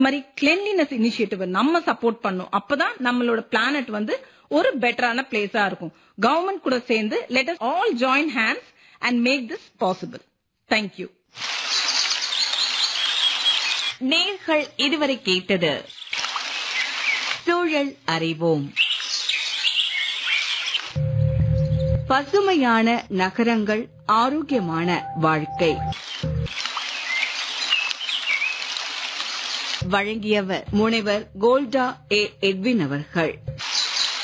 மாதிரி cleanliness initiative நம்ம support பண்ணும் அப்பதான் நம்மளோட பிளானட் வந்து ஒரு பெட்டரான பிளேஸா இருக்கும் கவர்மெண்ட் கூட சேர்ந்து let us all join hands and make this possible thank you நேர்கள் இதுவரை கேட்டது சூழல் அறிவோம் பசுமையான நகரங்கள் ஆரோக்கியமான வாழ்க்கை வழங்கியவர் முனைவர் கோல்டா ஏ எட்வின் அவர்கள்